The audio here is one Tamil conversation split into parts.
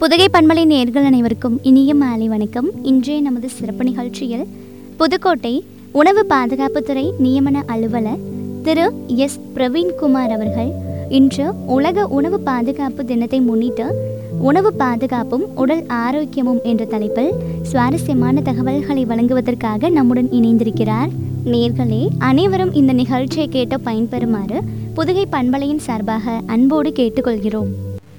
புதுகை பண்பலை நேர்கள் அனைவருக்கும் இனிய மாலை வணக்கம் இன்றைய நமது சிறப்பு நிகழ்ச்சியில் புதுக்கோட்டை உணவு பாதுகாப்புத்துறை நியமன அலுவலர் திரு எஸ் பிரவீன்குமார் அவர்கள் இன்று உலக உணவு பாதுகாப்பு தினத்தை முன்னிட்டு உணவு பாதுகாப்பும் உடல் ஆரோக்கியமும் என்ற தலைப்பில் சுவாரஸ்யமான தகவல்களை வழங்குவதற்காக நம்முடன் இணைந்திருக்கிறார் நேர்களே அனைவரும் இந்த நிகழ்ச்சியை கேட்டு பயன்பெறுமாறு புதுகை பண்பலையின் சார்பாக அன்போடு கேட்டுக்கொள்கிறோம்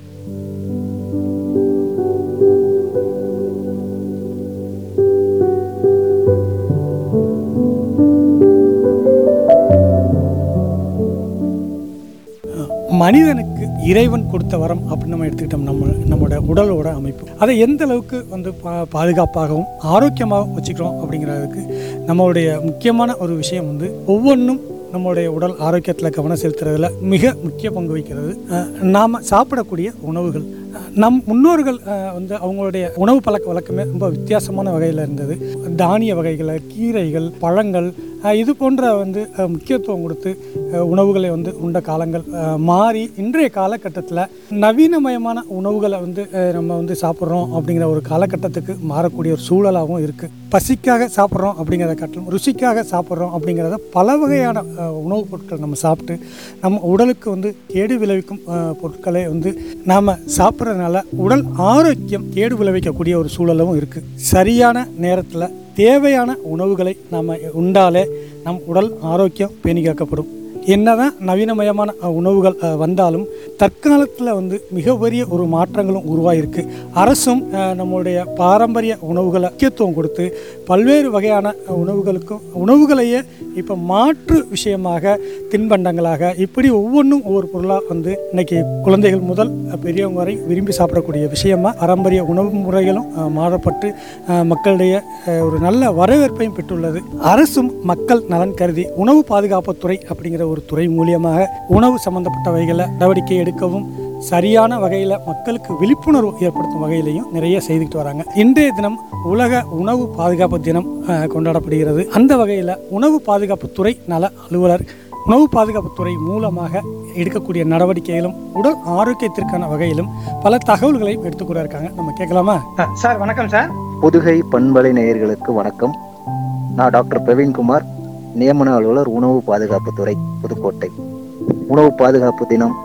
மனிதனுக்கு இறைவன் கொடுத்த வரம் அப்படின்னு நம்ம எடுத்துக்கிட்டோம் நம்ம நம்மளோட உடலோட அமைப்பு அதை எந்த அளவுக்கு வந்து பா பாதுகாப்பாகவும் ஆரோக்கியமாகவும் வச்சுக்கிறோம் அப்படிங்கிறதுக்கு நம்மளுடைய முக்கியமான ஒரு விஷயம் வந்து ஒவ்வொன்றும் நம்மளுடைய உடல் ஆரோக்கியத்தில் கவனம் செலுத்துறதுல மிக முக்கிய பங்கு வகிக்கிறது நாம் சாப்பிடக்கூடிய உணவுகள் அஹ், நம் முன்னோர்கள் அஹ், வந்து அவங்களுடைய உணவு பழக்க வழக்கமே ரொம்ப வித்தியாசமான வகையில் இருந்தது தானிய வகைகளை கீரைகள் பழங்கள் அஹ், இது போன்ற வந்து அஹ், முக்கியத்துவம் கொடுத்து அஹ், உணவுகளை வந்து உண்ட காலங்கள் அஹ், மாறி இன்றைய காலகட்டத்தில் நவீனமயமான உணவுகளை வந்து அஹ், நம்ம வந்து சாப்பிட்றோம் அப்படிங்கிற ஒரு காலகட்டத்துக்கு மாறக்கூடிய ஒரு சூழலாகவும் இருக்குது பசிக்காக சாப்பிட்றோம் அப்படிங்கிறத காட்டிலும் ருசிக்காக சாப்பிட்றோம் அப்படிங்கிறத பல வகையான அஹ், உணவுப் பொருட்கள் நம்ம சாப்பிட்டு நம்ம உடலுக்கு வந்து கேடு விளைவிக்கும் அஹ், பொருட்களை வந்து நாம் சாப்பிட்றதுனால உடல் ஆரோக்கியம் கேடு விளைவிக்கக்கூடிய ஒரு சூழலும் இருக்குது சரியான நேரத்தில் தேவையான உணவுகளை நாம் உண்டாலே நம் உடல் ஆரோக்கியம் பேணி காக்கப்படும் என்னதான் நவீனமயமான அஹ், உணவுகள் அஹ், வந்தாலும் தற்காலத்தில் வந்து மிக பெரிய ஒரு மாற்றங்களும் உருவாயிருக்கு அரசும் அஹ், நம்மளுடைய பாரம்பரிய உணவுகளை முக்கியத்துவம் கொடுத்து பல்வேறு வகையான அஹ், உணவுகளுக்கும் உணவுகளையே இப்போ மாற்று விஷயமாக தின்பண்டங்களாக இப்படி ஒவ்வொன்றும் ஒவ்வொரு பொருளாக வந்து இன்னைக்கு குழந்தைகள் முதல் அஹ், பெரியவங்க வரை விரும்பி சாப்பிடக்கூடிய விஷயமா பாரம்பரிய உணவு முறைகளும் அஹ், மாறப்பட்டு அஹ், மக்களிடையே அஹ், ஒரு நல்ல வரவேற்பையும் பெற்றுள்ளது அரசும் மக்கள் நலன் கருதி உணவு பாதுகாப்புத்துறை அப்படிங்கிற ஒரு துறை மூலியமாக உணவு சம்பந்தப்பட்டவைகளை நடவடிக்கை எடுக்கவும் சரியான வகையில் மக்களுக்கு விழிப்புணர்வு ஏற்படுத்தும் வகையிலையும் நிறைய செய்துக்கிட்டு வராங்க இன்றைய தினம் உலக உணவு பாதுகாப்பு தினம் அஹ், கொண்டாடப்படுகிறது அந்த வகையில் உணவு பாதுகாப்புத்துறை நல அலுவலர் உணவு பாதுகாப்புத்துறை மூலமாக எடுக்கக்கூடிய நடவடிக்கைகளும் உடல் ஆரோக்கியத்திற்கான வகையிலும் பல தகவல்களையும் எடுத்துக்கூட இருக்காங்க நம்ம கேட்கலாமா சார் வணக்கம் சார் புதுகை பண்பலை நேயர்களுக்கு வணக்கம் நான் டாக்டர் பிரவீன்குமார் நியமன அலுவலர் உணவு பாதுகாப்புத்துறை புதுக்கோட்டை உணவு பாதுகாப்பு தினம்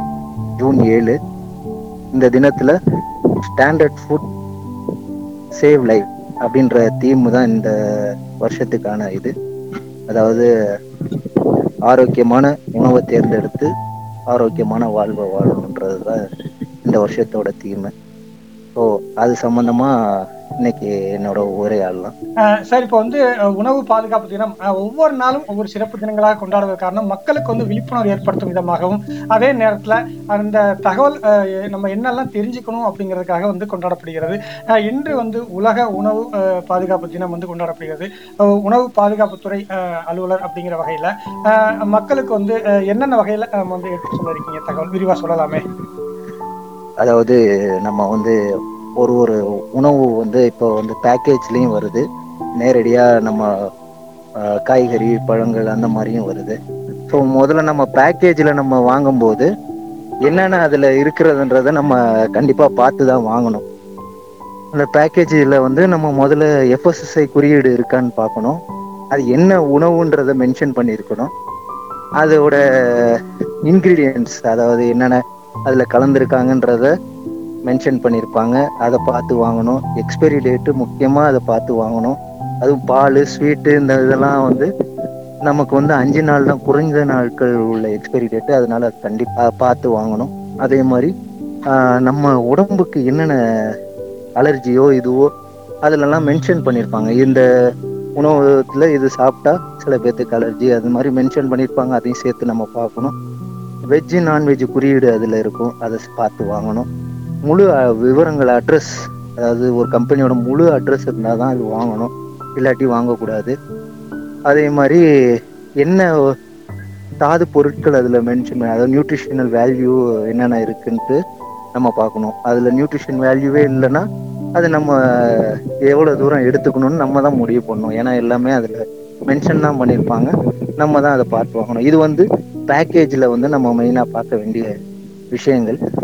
ஜூன் ஏழு இந்த தினத்துல ஸ்டாண்டர்ட் ஃபுட் சேவ் லைஃப் அப்படின்ற தீம் தான் இந்த வருஷத்துக்கான இது அதாவது ஆரோக்கியமான உணவை தேர்ந்தெடுத்து ஆரோக்கியமான வாழ்வை வாழணுன்றது தான் இந்த வருஷத்தோட தீம் ஸோ அது சம்பந்தமா இன்னைக்கு என்னோட உரையாடலாம் சார் இப்போ வந்து அஹ், உணவு பாதுகாப்பு தினம் அஹ், ஒவ்வொரு நாளும் ஒவ்வொரு சிறப்பு தினங்களாக கொண்டாடுவது காரணம் மக்களுக்கு வந்து விழிப்புணர்வு ஏற்படுத்தும் விதமாகவும் அதே நேரத்தில் அந்த தகவல் அஹ், நம்ம என்னெல்லாம் தெரிஞ்சுக்கணும் அப்படிங்கிறதுக்காக வந்து கொண்டாடப்படுகிறது அஹ், இன்று வந்து உலக உணவு அஹ், பாதுகாப்பு தினம் வந்து கொண்டாடப்படுகிறது அஹ், உணவு பாதுகாப்புத்துறை அஹ், அலுவலர் அப்படிங்கிற வகையில் மக்களுக்கு வந்து அஹ், என்னென்ன வகையில் வந்து எடுத்து சொல்ல இருக்கீங்க தகவல் விரிவாக சொல்லலாமே அதாவது நம்ம வந்து ஒரு ஒரு உணவு வந்து இப்போ வந்து பேக்கேஜ்லேயும் வருது நேரடியாக நம்ம அஹ், காய்கறி பழங்கள் அந்த மாதிரியும் வருது ஸோ முதல்ல நம்ம பேக்கேஜில் நம்ம வாங்கும்போது என்னென்ன அதில் இருக்கிறதுன்றத நம்ம கண்டிப்பாக பார்த்து தான் வாங்கணும் அந்த பேக்கேஜில் வந்து நம்ம முதல்ல எஃப்எஸ்எஸ்ஐ குறியீடு இருக்கான்னு பார்க்கணும் அது என்ன உணவுன்றதை மென்ஷன் பண்ணியிருக்கணும் அதோட இன்க்ரீடியன்ட்ஸ் அதாவது என்னென்ன அதில் கலந்துருக்காங்கன்றத மென்ஷன் பண்ணியிருப்பாங்க அதை பார்த்து வாங்கணும் எக்ஸ்பைரி டேட்டு முக்கியமாக அதை பார்த்து வாங்கணும் அதுவும் பால் ஸ்வீட்டு இந்த இதெல்லாம் வந்து நமக்கு வந்து அஞ்சு நாள் தான் குறைந்த நாட்கள் உள்ள எக்ஸ்பைரி டேட்டு அதனால அது கண்டிப்பாக பார்த்து வாங்கணும் அதே மாதிரி ஆஹ், நம்ம உடம்புக்கு என்னென்ன அலர்ஜியோ இதுவோ அதிலெல்லாம் மென்ஷன் பண்ணியிருப்பாங்க இந்த உணவகத்தில் இது சாப்பிட்டா சில பேர்த்துக்கு அலர்ஜி அது மாதிரி மென்ஷன் பண்ணியிருப்பாங்க அதையும் சேர்த்து நம்ம பார்க்கணும் வெஜ்ஜு நான்வெஜ் குறியீடு அதில் இருக்கும் அதை பார்த்து வாங்கணும் முழு அஹ், விவரங்கள் அட்ரஸ் அதாவது ஒரு கம்பெனியோட முழு அட்ரஸ் இருந்தால் தான் அது வாங்கணும் இல்லாட்டி வாங்கக்கூடாது அதே மாதிரி என்ன தாது பொருட்கள் அதில் மென்ஷன் அதாவது நியூட்ரிஷனல் வேல்யூ என்னென்ன இருக்குன்ட்டு நம்ம பார்க்கணும் அதில் நியூட்ரிஷன் வேல்யூவே இல்லைன்னா அது நம்ம எவ்வளோ தூரம் எடுத்துக்கணும்னு நம்ம தான் முடிவு பண்ணணும் ஏன்னா எல்லாமே அதில் மென்ஷன் தான் பண்ணியிருப்பாங்க நம்ம தான் அதை பார்த்து வாங்கணும் இது வந்து பேக்கேஜில் வந்து நம்ம மெயினாக பார்க்க வேண்டிய விஷயங்கள்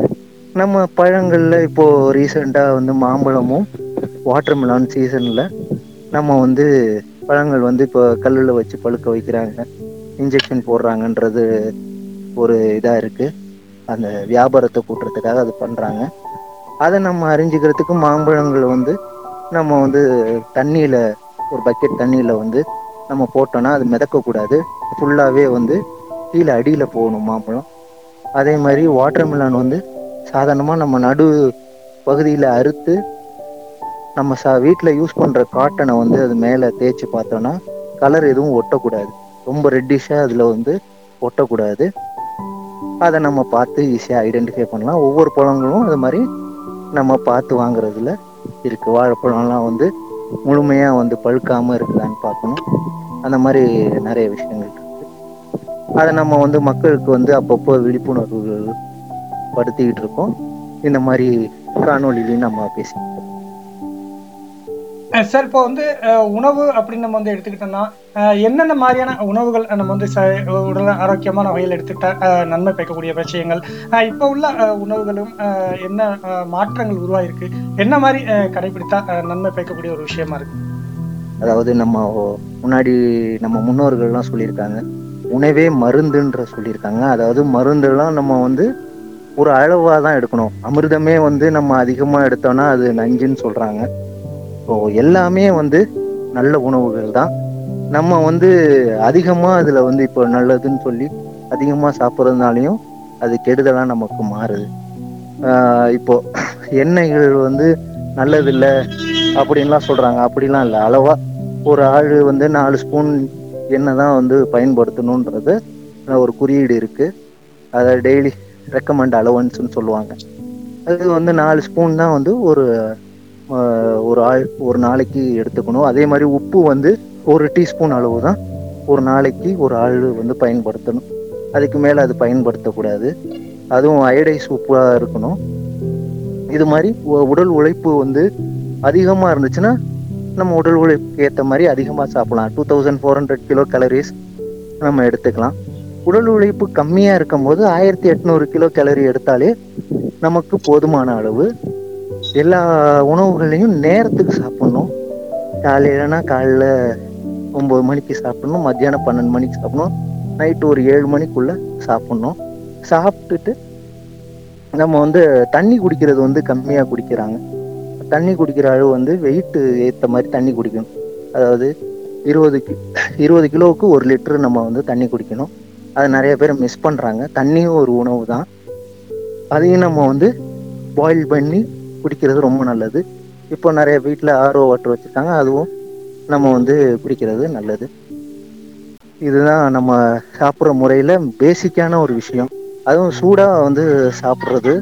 நம்ம பழங்கள்ல இப்போ ரீசெண்டா வந்து மாம்பழமும் வாட்டர் மிலான் சீசன்ல நம்ம வந்து பழங்கள் வந்து இப்போ கல்லுல வச்சு பழுக்க வைக்கிறாங்க இன்ஜெக்ஷன் போடுறாங்கன்றது ஒரு இதா இருக்கு அந்த வியாபாரத்தை கூட்டுறதுக்காக அது பண்றாங்க அத நம்ம அறிஞ்சுக்கிறதுக்கு மாம்பழங்கள் வந்து நம்ம வந்து தண்ணியில ஒரு பக்கெட் தண்ணியில வந்து நம்ம போட்டோம்னா அது மிதக்க கூடாது ஃபுல்லாவே வந்து கீழ அடியில போகணும் மாம்பழம் அதே மாரி வாட்டர் மிலான் வந்து சாதாரணமா நம்ம நடு பகுதியில அறுத்து நம்ம ச வீட்டுல யூஸ் பண்ற காட்டனை வந்து அது மேல தேய்ச்சு பார்த்தோம்னா கலர் எதுவும் ஒட்டக்கூடாது ரொம்ப ரெட்டிஷா அதுல வந்து ஒட்டக்கூடாது அத நம்ம பார்த்து ஈஸியா ஐடென்டிஃபை பண்ணலாம் ஒவ்வொரு பழங்களும் அது மாரி நம்ம பார்த்து வாங்குறதுல இருக்கு வாழைப்பழம்லாம் வந்து முழுமையா வந்து பழுக்காம இருக்குதான்னு பார்க்கணும் அந்த மாரி நெறைய விஷயங்கள் இருக்கு அத நம்ம வந்து மக்களுக்கு வந்து அப்பப்போ விழிப்புணர்வு படுத்திக்கிட்டு இருக்கோம் இந்த மாரி காணொளிலையும் நம்ம பேசி அஹ் சார் இப்போ வந்து அஹ், உணவு அப்படின்னு நம்ம வந்து எடுத்துக்கிட்டோம்னா அஹ், என்னென்ன மாதிரியான உணவுகள் நம்ம வந்து ச உடல் ஆரோக்கியமான வகையில் எடுத்துக்கிட்டா அஹ், நன்மை பயக்கக்கூடிய விஷயங்கள் அஹ், இப்போ உள்ள அஹ், உணவுகளும் அஹ், என்ன அஹ், மாற்றங்கள் உருவாயிருக்கு என்ன மாதிரி அஹ், கடைபிடித்தா அஹ், நன்மை பயக்கக்கூடிய ஒரு விஷயமா இருக்கு அதாவது நம்ம முன்னாடி நம்ம முன்னோர்கள்லாம் சொல்லியிருக்காங்க உணவே மருந்துன்ற சொல்லியிருக்காங்க அதாவது மருந்தெல்லாம் நம்ம வந்து ஒரு அளவா தான் எடுக்கணும் அமிர்தமே வந்து நம்ம அதிகமா எடுத்தோம்னா அது நஞ்சுன்னு சொல்றாங்க ஸோ எல்லாமே வந்து நல்ல உணவுகள் தான் நம்ம வந்து அதிகமா அதுல வந்து இப்போ நல்லதுன்னு சொல்லி அதிகமா சாப்பிட்றதுனாலையும் அது கெடுதலா நமக்கு மாறுது ஆஹ் இப்போ எண்ணெய்கள் வந்து நல்லதில்ல அப்படின்லாம் சொல்றாங்க அப்படிலாம் இல்லை அளவா ஒரு ஆள் வந்து நாலு ஸ்பூன் எண்ணெய் தான் வந்து பயன்படுத்தணுன்றது ஒரு குறியீடு இருக்கு அதை டெய்லி ரெக்கமெண்ட் அலவன்ஸ்னு சொல்லுவாங்க அது வந்து நாலு ஸ்பூன் தான் வந்து ஒரு ஆஹ், ஒரு ஆள் ஒரு நாளைக்கு எடுத்துக்கணும் அதே மாதிரி உப்பு வந்து ஒரு டீஸ்பூன் அளவு தான் ஒரு நாளைக்கு ஒரு ஆள் வந்து பயன்படுத்தணும் அதுக்கு மேலே அது பயன்படுத்தக்கூடாது அதுவும் அயடைஸ் உப்பாக இருக்கணும் இது மாதிரி உ- உடல் உழைப்பு வந்து அதிகமாக இருந்துச்சுன்னா நம்ம உடல் உழைப்புக்கு ஏற்ற மாதிரி அதிகமாக சாப்பிடலாம் two thousand four hundred kilo calories நம்ம எடுத்துக்கலாம் உடல் உழைப்பு கம்மியாக இருக்கும்போது ஆயிரத்தி எட்நூறு கிலோ கேலரி எடுத்தாலே நமக்கு போதுமான அளவு எல்லா உணவுகளையும் நேரத்துக்கு சாப்பிடணும் காலையிலனா காலைல ஒம்பது மணிக்கு சாப்பிடணும் மத்தியானம் பன்னெண்டு மணிக்கு சாப்பிடணும் நைட்டு ஒரு ஏழு மணிக்குள்ள சாப்பிடணும் சாப்பிட்டுட்டு நம்ம வந்து தண்ணி குடிக்கிறது வந்து கம்மியாக குடிக்கிறாங்க தண்ணி குடிக்கிற அளவு வந்து வெயிட்டு ஏற்ற மாதிரி தண்ணி குடிக்கணும் அதாவது இருபது கி இருபது கிலோவுக்கு ஒரு லிட்டர் நம்ம வந்து தண்ணி குடிக்கணும் அது நிறைய பேர் மிஸ் பண்ணுறாங்க தண்ணியும் ஒரு உணவு தான் அதையும் நம்ம வந்து பாயில் பண்ணி குடிக்கிறது ரொம்ப நல்லது இப்போ நிறைய வீட்டில் ஆர்ஓ வாட்டர் வச்சுருக்காங்க அதுவும் நம்ம வந்து குடிக்கிறது நல்லது இதுதான் நம்ம சாப்பிட்ற முறையில் பேசிக்கான ஒரு விஷயம் அதுவும் சூடாக வந்து சாப்பிட்றது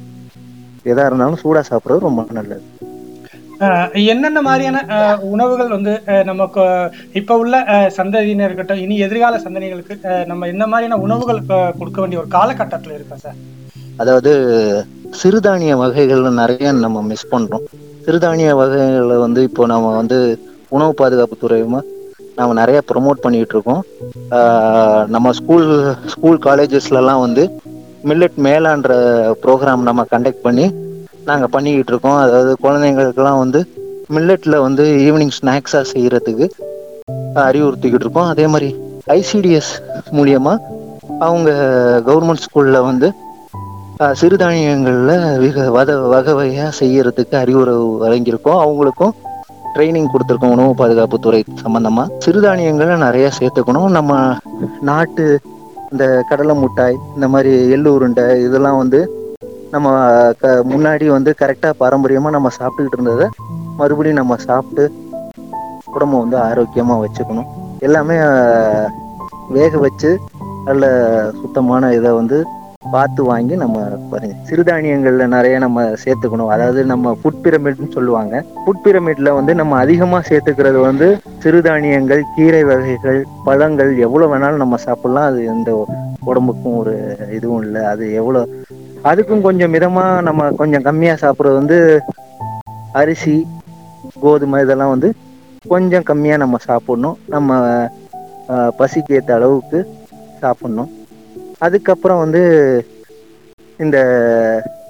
எதாக இருந்தாலும் சூடாக சாப்பிட்றது ரொம்ப நல்லது அஹ், என்னென்ன மாதிரியான அஹ், உணவுகள் வந்து அஹ், நமக்கு இப்போ உள்ள அஹ், சந்ததியினர் இருக்கட்டும் இனி எதிர்கால சந்ததிகளுக்கு அஹ், நம்ம என்ன மாதிரியான உணவுகள் அஹ், கொடுக்க வேண்டிய ஒரு காலகட்டத்தில் இருக்கோம் சார் அதாவது சிறுதானிய வகைகள் நிறைய நம்ம மிஸ் பண்றோம் சிறுதானிய வகைகளை வந்து இப்போ நம்ம வந்து உணவு பாதுகாப்பு துறையுமா நம்ம நிறைய ப்ரொமோட் பண்ணிட்டு இருக்கோம் ஆஹ் நம்ம ஸ்கூல் ஸ்கூல் காலேஜஸ்லலாம் வந்து மில்லட் மேலான்ற ப்ரோக்ராம் நம்ம கண்டக்ட் பண்ணி நாங்கள் பண்ணிக்கிட்டு இருக்கோம் அதாவது குழந்தைங்களுக்கெல்லாம் வந்து மில்லட்ல வந்து ஈவினிங் ஸ்நாக்ஸாக செய்யறதுக்கு அறிவுறுத்திக்கிட்டு இருக்கோம் அதே மாதிரி ஐசிடிஎஸ் மூலியமா அவங்க கவர்மெண்ட் ஸ்கூல்ல வந்து அஹ், சிறுதானியங்கள்ல விக வத வகை வகையா செய்யறதுக்கு அறிவுரை வழங்கியிருக்கோம் அவங்களுக்கும் ட்ரைனிங் கொடுத்துருக்கோம் உணவு பாதுகாப்பு துறை சம்பந்தமா சிறுதானியங்களை நிறைய சேர்த்துக்கணும் நம்ம நாட்டு இந்த கடலை மிட்டாய் இந்த மாதிரி எள்ளு உருண்டை இதெல்லாம் வந்து நம்ம க முன்னாடி வந்து கரெக்டாக பாரம்பரியமாக நம்ம சாப்பிட்டுக்கிட்டு இருந்ததை மறுபடியும் நம்ம சாப்பிட்டு உடம்ப வந்து ஆரோக்கியமாக வச்சுக்கணும் எல்லாமே அஹ், வேக வச்சு நல்ல சுத்தமான இதை வந்து பார்த்து வாங்கி நம்ம பாருங்க சிறுதானியங்கள்ல நிறைய நம்ம சேர்த்துக்கணும் அதாவது நம்ம ஃபுட் பிரமிட்னு சொல்லுவாங்க ஃபுட் பிரமிட்ல வந்து நம்ம அதிகமா சேர்த்துக்கிறது வந்து சிறுதானியங்கள் கீரை வகைகள் பழங்கள் எவ்வளவு வேணாலும் நம்ம சாப்பிடலாம் அது எந்த உடம்புக்கும் ஒரு இதுவும் இல்லை அது எவ்வளோ அதுக்கும் கொஞ்சம் மிதமா நம்ம கொஞ்சம் கம்மியா சாப்பிட்றது வந்து அரிசி கோதுமை இதெல்லாம் வந்து கொஞ்சம் கம்மியா நம்ம சாப்பிடணும் நம்ம ஆஹ், பசிக்கு ஏற்ற அளவுக்கு சாப்பிடணும் அதுக்கப்புறம் வந்து இந்த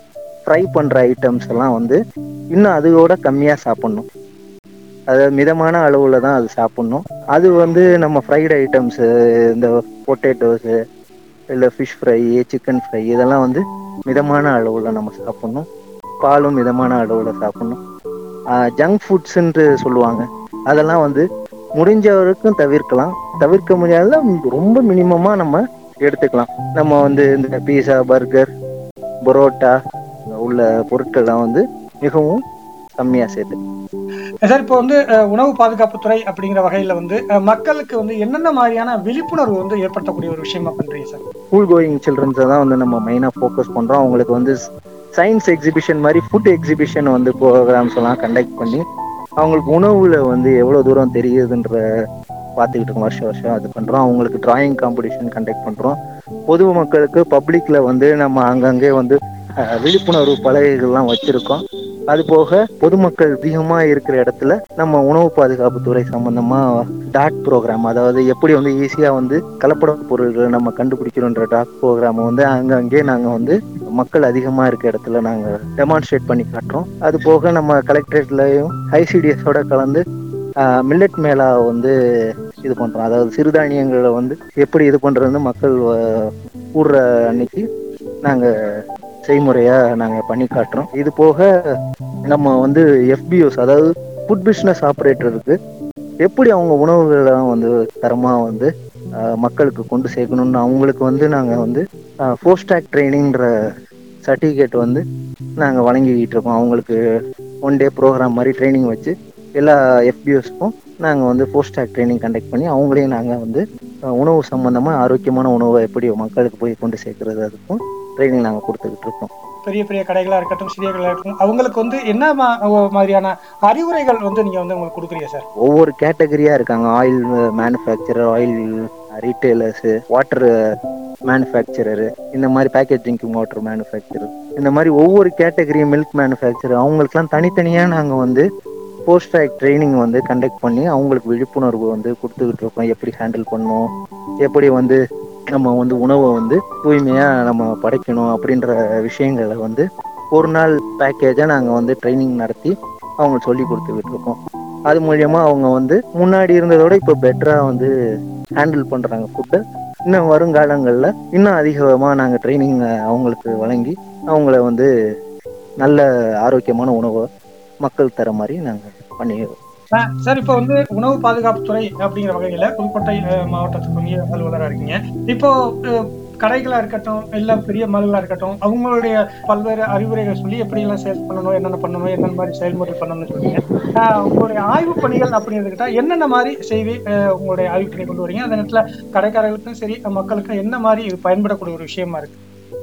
ஃப்ரை பண்ற ஐட்டம்ஸ் எல்லாம் வந்து இன்னும் அதோட கம்மியா சாப்பிடணும் அதாவது மிதமான அளவுல தான் அது சாப்பிடணும் அது வந்து நம்ம ஃப்ரைடு ஐட்டம்ஸ் இந்த பொட்டேட்டோஸு இல்லை ஃபிஷ் ஃப்ரை சிக்கன் ஃப்ரை இதெல்லாம் வந்து மிதமான அளவில் நம்ம சாப்பிடணும் பாலும் மிதமான அளவில் சாப்பிடணும் ஜங்க் ஃபுட்ஸுன்ட்டு சொல்லுவாங்க அதெல்லாம் வந்து முடிஞ்ச வரைக்கும் தவிர்க்கலாம் தவிர்க்க முடியாத ரொம்ப மினிமமாக நம்ம எடுத்துக்கலாம் நம்ம வந்து இந்த பீஸா பர்கர் பரோட்டா உள்ள பொருட்கள்லாம் வந்து மிகவும் கம்மியாக சேர்த்து சார் இப்போ வந்து அஹ், உணவு பாதுகாப்புத்துறை அப்படிங்கிற வகையில் வந்து அஹ், மக்களுக்கு வந்து என்னென்ன மாதிரியான விழிப்புணர்வு வந்து ஏற்படுத்தக்கூடிய ஒரு விஷயமா பண்றீங்க சார் ஸ்கூல் கோயிங் சில்ட்ரன்ஸை தான் வந்து நம்ம மெயினாக ஃபோக்கஸ் பண்ணுறோம் அவங்களுக்கு வந்து சயின்ஸ் எக்ஸிபிஷன் மாதிரி ஃபுட் எக்ஸிபிஷன் வந்து ப்ரோக்ராம்ஸ் எல்லாம் கண்டக்ட் பண்ணி அவங்களுக்கு உணவுல வந்து எவ்வளோ தூரம் தெரியுதுன்ற பார்த்துக்கிட்டு இருக்கோம் வருஷம் வருஷம் அது பண்ணுறோம் அவங்களுக்கு டிராயிங் காம்படிஷன் கண்டக்ட் பண்ணுறோம் பொது மக்களுக்கு பப்ளிக்ல வந்து நம்ம அங்கங்கே வந்து அஹ், விழிப்புணர்வு பலகைகள்லாம் வச்சிருக்கோம் அது போக பொதுமக்கள் அதிகமா இருக்கிற இடத்துல நம்ம உணவு பாதுகாப்பு துறை சம்பந்தமா டாட் ப்ரோக்ராம் அதாவது எப்படி வந்து ஈஸியா வந்து கலப்பட பொருள்களை நம்ம கண்டுபிடிக்கிறோன்ற டாட் ப்ரோக்ராம் வந்து அங்கங்கே நாங்க வந்து மக்கள் அதிகமா இருக்க இடத்துல நாங்க டெமான்ஸ்ட்ரேட் பண்ணி காட்டுறோம் அது போக நம்ம கலெக்டரேட்லயும் ஐசிடிஎஸோட கலந்து மில்லட் மேளா வந்து இது பண்றோம் அதாவது சிறுதானியங்களை வந்து எப்படி இது பண்றதுன்னு மக்கள் அஹ், கூடுற அன்னைக்கு நாங்க செய்முறையா நாங்க பண்ணி காட்டுறோம் இது போக நம்ம வந்து எஃபிஓஸ் அதாவது ஃபுட் பிஸ்னஸ் ஆப்ரேட்டருக்கு எப்படி அவங்க உணவுகளை வந்து தரமா வந்து அஹ், மக்களுக்கு கொண்டு சேர்க்கணும்னு அவங்களுக்கு வந்து நாங்க வந்து ஃபோஸ்டாக் ட்ரைனிங்ன்ற சர்டிஃபிகேட் வந்து நாங்க வழங்கிக்கிட்டு இருக்கோம் அவங்களுக்கு ஒன் டே ப்ரோக்ராம் மாதிரி ட்ரைனிங் வச்சு எல்லா எஃபிஓஸ்க்கும் நாங்கள் வந்து போஸ்டாக் ட்ரைனிங் கண்டக்ட் பண்ணி அவங்களையும் நாங்கள் வந்து அஹ், உணவு சம்பந்தமாக ஆரோக்கியமான உணவை எப்படி மக்களுக்கு போய் கொண்டு சேர்க்கறது அதுக்கும் ட்ரைனிங் நாங்கள் கொடுத்துக்கிட்டு இருக்கோம் பெரிய பெரிய கடைகளா இருக்கட்டும் சிறிய கடைகளா இருக்கட்டும் அவங்களுக்கு வந்து என்ன மா- ஒ- மாதிரியான அறிவுரைகள் வந்து நீங்க வந்து உங்களுக்கு கொடுக்குறீங்க சார் ஒவ்வொரு கேட்டகரியாக இருக்காங்க oil manufacturer oil retailers water manufacturer இந்த மாதிரி பேக்கேஜ் ட்ரிங்கிங் வாட்டர் மேனுஃபேக்சரர் இந்த மாதிரி ஒவ்வொரு கேட்டகரி மில்க் மேனுஃபேக்சரர் அவங்களுக்குலாம் தனித்தனியாக நாங்கள் வந்து போஸ்ட் ட்ராக் ட்ரைனிங் வந்து கண்டக்ட் பண்ணி அவங்களுக்கு விழிப்புணர்வு வந்து கொடுத்துக்கிட்டு இருக்கோம் எப்படி ஹேண்டில் பண்ணணும் எப்படி வந்து நம்ம வந்து உணவை வந்து தூய்மையாக நம்ம படைக்கணும் அப்படின்ற விஷயங்களை வந்து ஒரு நாள் பேக்கேஜாக நாங்கள் வந்து ட்ரைனிங் நடத்தி அவங்க சொல்லி கொடுத்துக்கிட்டு இருக்கோம் அது மூலியமா அவங்க வந்து முன்னாடி இருந்ததோட இப்போ பெட்டராக வந்து ஹேண்டில் பண்ணுறாங்க ஃபுட்டை இன்னும் வருங்காலங்களில் இன்னும் அதிகமாக நாங்கள் ட்ரைனிங் அவங்களுக்கு வழங்கி அவங்கள வந்து நல்ல ஆரோக்கியமான உணவை மக்கள் தர மாதிரி நாங்கள் பண்ணிடுறோம் ஆ, சார் இப்போ வந்து உணவு பாதுகாப்புத்துறை அப்படிங்கிற வகையில புதுக்கோட்டை அஹ், மாவட்டத்துக்கு உரிய அலுவலராக இருக்கீங்க இப்போ அஹ், கடைகளா இருக்கட்டும் இல்ல பெரிய மகளா இருக்கட்டும் அவங்களுடைய பல்வேறு அறிவுரைகள் சொல்லி எப்படி எல்லாம் சேல்ஸ் பண்ணணும் என்னென்ன பண்ணணும் என்னென்ன மாதிரி செயல்முறை பண்ணணும்னு சொல்றீங்க ஆஹ், உங்களுடைய ஆய்வு பணிகள் அப்படிங்கிறதுக்கிட்ட என்னென்ன மாதிரி செய்தி அஹ், உங்களுடைய ஆய்வு பண்ணி கொண்டு வரீங்க அதே நேரத்துல கடைக்காரர்களுக்கும் சரி மக்களுக்கும் என்ன மாதிரி இது பயன்படக்கூடிய ஒரு விஷயமா இருக்கு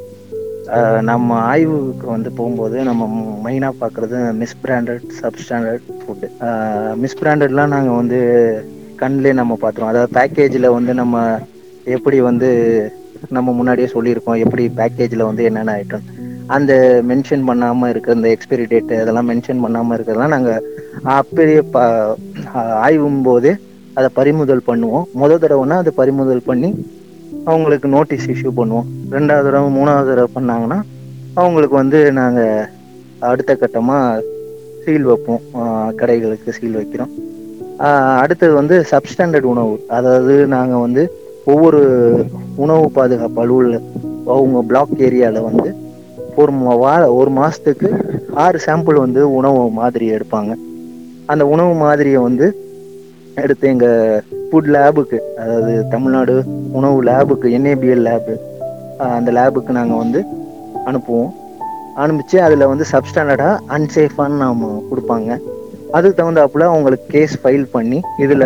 ஆஹ் நம்ம ஆய்வுக்கு வந்து போகும்போது நம்ம மெயினாக பார்க்குறது மிஸ் பிராண்டட் சப்ஸ்டாண்டர்ட் ஃபுட்டு மிஸ் பிராண்டட்லாம் நாங்கள் வந்து கண்ணிலே நம்ம பார்த்துருவோம் அதாவது பேக்கேஜில் வந்து நம்ம எப்படி வந்து நம்ம முன்னாடியே சொல்லியிருக்கோம் எப்படி பேக்கேஜில் வந்து என்னென்ன ஐட்டம் அந்த மென்ஷன் பண்ணாமல் இருக்க இந்த எக்ஸ்பைரி டேட்டு அதெல்லாம் மென்ஷன் பண்ணாமல் இருக்கிறதெல்லாம் நாங்கள் அப்பயே ப ஆய்வும் போதே அதை பறிமுதல் பண்ணுவோம் முத தடவைனா அதை பறிமுதல் பண்ணி அவங்களுக்கு நோட்டீஸ் இஷ்யூ பண்ணுவோம் ரெண்டாவது தடவை மூணாவது தடவை பண்ணாங்கன்னா அவங்களுக்கு வந்து நாங்கள் அடுத்த கட்டமாக சீல் வைப்போம் ஆஹ் கடைகளுக்கு சீல் வைக்கிறோம் ஆஹ் அடுத்தது வந்து சப்ஸ்டாண்டர்ட் உணவு அதாவது நாங்கள் வந்து ஒவ்வொரு உணவு பாதுகாப்பு அலுவலர் அவங்க பிளாக் ஏரியாவில் வந்து ஒரு மா- வா ஒரு மாதத்துக்கு ஆறு சாம்பிள் வந்து உணவு மாதிரி எடுப்பாங்க அந்த உணவு மாதிரியை வந்து எடுத்து எங்கள் ஃபுட் லேபுக்கு அதாவது தமிழ்நாடு உணவு லேபுக்கு என்ஏபிஎல் லேபு அந்த லேபுக்கு நாங்கள் வந்து அனுப்புவோம் அனுப்பிச்சு அதில் வந்து சப்ஸ்டாண்டர்டாக அன்சேஃபான்னு நாம் கொடுப்பாங்க அதுக்கு தகுந்தாப்புல அவங்களுக்கு கேஸ் ஃபைல் பண்ணி இதில்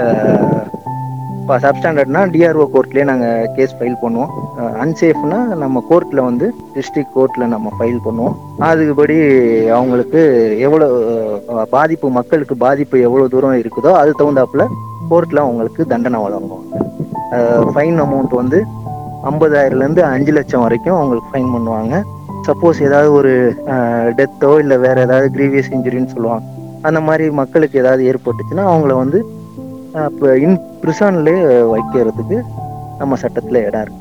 இப்போ சப்ஸ்டாண்டர்ட்னா டிஆர்ஓ கோர்ட்லேயே நாங்கள் கேஸ் ஃபைல் பண்ணுவோம் அன்சேஃப்னா நம்ம கோர்ட்டில் வந்து டிஸ்ட்ரிக்ட் கோர்ட்டில் நம்ம ஃபைல் பண்ணுவோம் அதுபடி அவங்களுக்கு எவ்வளோ அஹ், பாதிப்பு மக்களுக்கு பாதிப்பு எவ்வளோ தூரம் இருக்குதோ அது தகுந்தாப்புல கோர்ட்டில் அவங்களுக்கு தண்டனை வழங்குவாங்க ஃபைன் அமௌண்ட் வந்து ஐம்பதாயிரம்லேருந்து அஞ்சு லட்சம் வரைக்கும் அவங்களுக்கு ஃபைன் பண்ணுவாங்க சப்போஸ் ஏதாவது ஒரு டெத்தோ இல்லை வேற ஏதாவது க்ரீவியஸ் இன்ஜுரின்னு சொல்லுவாங்க அந்த மாதிரி மக்களுக்கு ஏதாவது ஏற்பட்டுச்சுன்னா அவங்கள வந்து இப்போ இன் ப்ரிசன்லேயே வைக்கிறதுக்கு நம்ம சட்டத்தில் இடம் இருக்கு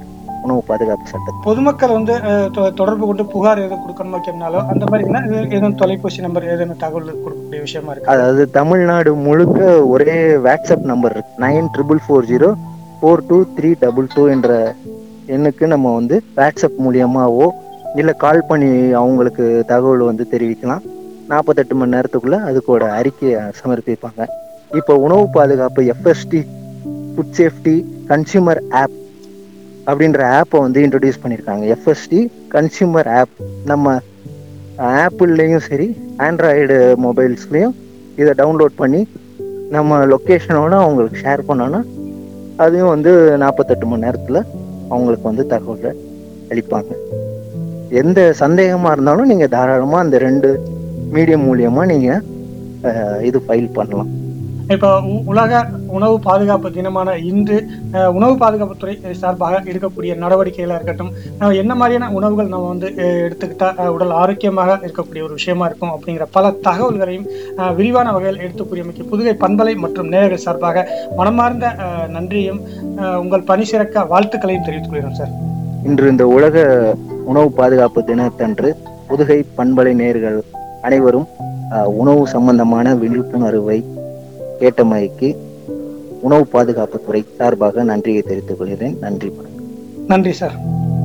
உணவு பாதுகாப்பு சட்டத்தை பொதுமக்கள் வந்து அஹ், தொ- தொடர்பு கொண்டு புகார் எதுவும் கொடுக்கணுமா கேட்டாலோ அந்த மாதிரி என்ன இது எதுவும் தொலைபேசி நம்பர் எதுவும் தகவல் கொடுக்கக்கூடிய விஷயமா இருக்கு அதாவது தமிழ்நாடு முழுக்க ஒரே வாட்ஸ்அப் நம்பர் இருக்கு nine triple four zero four two three double two என்ற எண்ணுக்கு நம்ம வந்து வாட்ஸ்அப் மூலியமாவோ இல்லை கால் பண்ணி அவங்களுக்கு தகவல் வந்து தெரிவிக்கலாம் நாற்பத்தெட்டு மணி நேரத்துக்குள்ள அதுக்கோட அறிக்கையை சமர்ப்பிப்பாங்க இப்போ உணவு பாதுகாப்பு FST food safety consumer app அப்படின்ற ஆப்பை வந்து இன்ட்ரடியூஸ் பண்ணியிருக்காங்க எஃப்எஸ்டி கன்சியூமர் ஆப் நம்ம ஆப்பிள்லேயும் சரி ஆண்ட்ராய்டு மொபைல்ஸ்லேயும் இதை டவுன்லோட் பண்ணி நம்ம லொக்கேஷனோட அவங்களுக்கு ஷேர் பண்ணோன்னா அதையும் வந்து நாற்பத்தெட்டு மணி நேரத்தில் அவங்களுக்கு வந்து தகவலை அளிப்பாங்க எந்த சந்தேகமாக இருந்தாலும் நீங்கள் தாராளமாக அந்த ரெண்டு மீடியம் மூலியமாக நீங்கள் இது ஃபைல் பண்ணலாம் இப்போ உ- உலக உணவு பாதுகாப்பு தினமான இன்று அஹ், உணவு பாதுகாப்புத்துறை சார்பாக எடுக்கக்கூடிய நடவடிக்கைகளாக இருக்கட்டும் நம்ம என்ன மாதிரியான உணவுகள் நம்ம வந்து அஹ், எடுத்துக்கிட்டா அஹ், உடல் ஆரோக்கியமாக இருக்கக்கூடிய ஒரு விஷயமா இருக்கும் அப்படிங்கிற பல தகவல்களையும் அஹ், விரிவான வகையில் எடுத்து கூறியமைக்கு புதுகை பண்பலை மற்றும் நேயர்கள் சார்பாக மனமார்ந்த அஹ், நன்றியும் அஹ், உங்கள் பணி சிறக்க வாழ்த்துக்களையும் தெரிவித்துக் கொள்கிறோம் சார் இன்று இந்த உலக உணவு பாதுகாப்பு தினத்தன்று புதுகை பண்பலை நேர்கள் அனைவரும் அஹ், உணவு சம்பந்தமான விழிப்புணர்வை கேட்டமைக்கு உணவு பாதுகாப்புத்துறை சார்பாக நன்றியை தெரிவித்துக் கொள்கிறேன் நன்றி வணக்கம். நன்றி சார்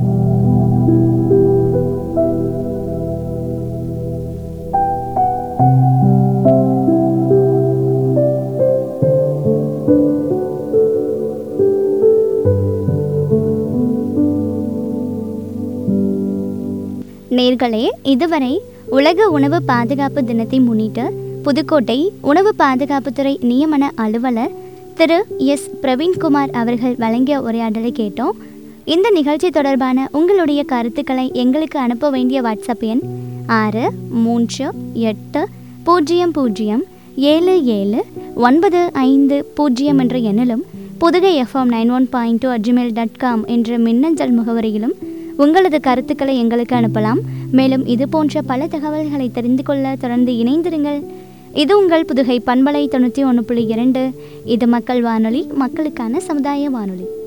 நேர்களே இதுவரை உலக உணவு பாதுகாப்பு தினத்தை முன்னிட்டு புதுக்கோட்டை உணவு பாதுகாப்புத்துறை நியமன அலுவலர் திரு எஸ் பிரவீன்குமார் அவர்கள் வழங்கிய உரையாடலை கேட்டோம் இந்த நிகழ்ச்சி தொடர்பான உங்களுடைய கருத்துக்களை எங்களுக்கு அனுப்ப வேண்டிய வாட்ஸ்அப் எண் ஆறு மூன்று எட்டு பூஜ்ஜியம் பூஜ்ஜியம் ஏழு ஏழு ஒன்பது ஐந்து பூஜ்ஜியம் என்ற எண்ணிலும் Pudugai FM nine one point two at gmail dot com என்ற மின்னஞ்சல் முகவரியிலும் உங்களது கருத்துக்களை எங்களுக்கு அனுப்பலாம் மேலும் இது போன்ற பல தகவல்களை தெரிந்து கொள்ள தொடர்ந்து இணைந்திருங்கள் இது உங்கள் புதுகை பண்பலை தொண்ணூற்றி ஒன்று புள்ளி இரண்டு இது மக்கள் வானொலி மக்களுக்கான சமுதாய வானொலி